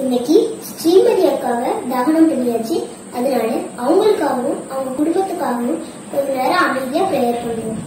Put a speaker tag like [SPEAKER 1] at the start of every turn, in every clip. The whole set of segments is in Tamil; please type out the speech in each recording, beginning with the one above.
[SPEAKER 1] இன்னைக்கு ஸ்ரீமதி அக்காவை தகனம் பண்ணியாச்சு அதனால அவங்களுக்காகவும் அவங்க குடும்பத்துக்காகவும் கொஞ்ச நேரம் அமைதியா ப்ரேயர் பண்ணுவோம்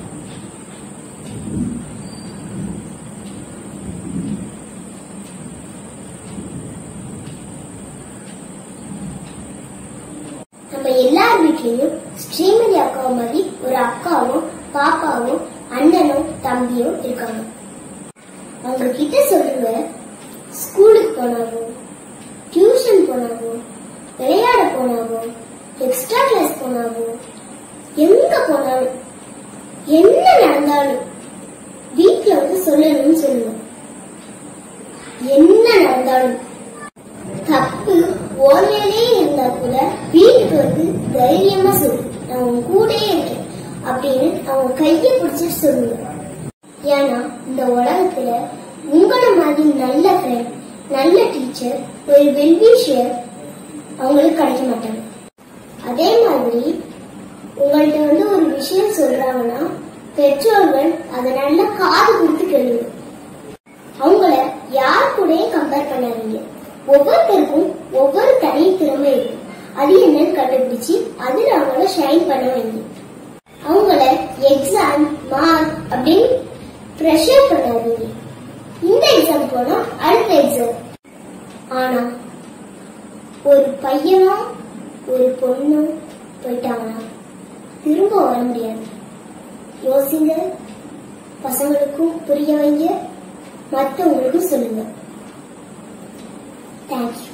[SPEAKER 1] நம்ம எல்லார் வீட்லயும் ஸ்ரீமதி அக்காவை மாதிரி ஒரு அக்காவும் பாப்பாவும் அண்ணனும் தம்பியும் இருக்காங்க அவங்க கிட்ட சொல்லுங்க ஸ்கூலுக்கு போனாவோ டியூஷன் போனாவோ விளையாட போனாவோ எக்ஸ்ட்ரா கிளாஸ் போனாவோ எங்க போனாலும் என்ன நடந்தாலும் வீட்ல வந்து சொல்லணும்னு சொல்லுங்க என்ன நடந்தாலும் தப்பு ஓலையிலே இருந்தா கூட வீட்டுக்கு வந்து தைரியமா சொல்லு நான் உன் கூடயே இருக்கேன் அப்படின்னு அவங்க கையை பிடிச்சிட்டு சொல்லுங்க ஏன்னா இந்த உலகத்துல உங்களை மாதிரி நல்ல ஃப்ரெண்ட் நல்ல டீச்சர் ஒரு வெல்விஷியர் அவங்களுக்கு கிடைக்க மாட்டாங்க அதே மாதிரி உங்கள்ட்ட வந்து ஒரு விஷயம் சொல்றாங்கன்னா பெற்றோர்கள் அதை நல்லா காது கொடுத்து கேளுங்க அவங்கள யார் கூடயும் கம்பேர் பண்ணாதீங்க ஒவ்வொருத்தருக்கும் ஒவ்வொரு தனி திறமை இருக்கும் அது என்னன்னு கண்டுபிடிச்சு அதுல அவங்கள ஷைன் பண்ண வைங்க அவங்கள எக்ஸாம் மார்க் அப்படின்னு ப்ரெஷர் பண்ணாதீங்க இந்த எக்ஸாம் போனா அடுத்த எக்ஸாம் ஆனா ஒரு பையனும் ஒரு பொண்ணும் போயிட்டாங்கன்னா திரும்ப வர முடியாது யோசிங்க பசங்களுக்கும் புரிய வைங்க மற்றவங்களுக்கும் சொல்லுங்க தேங்க்யூ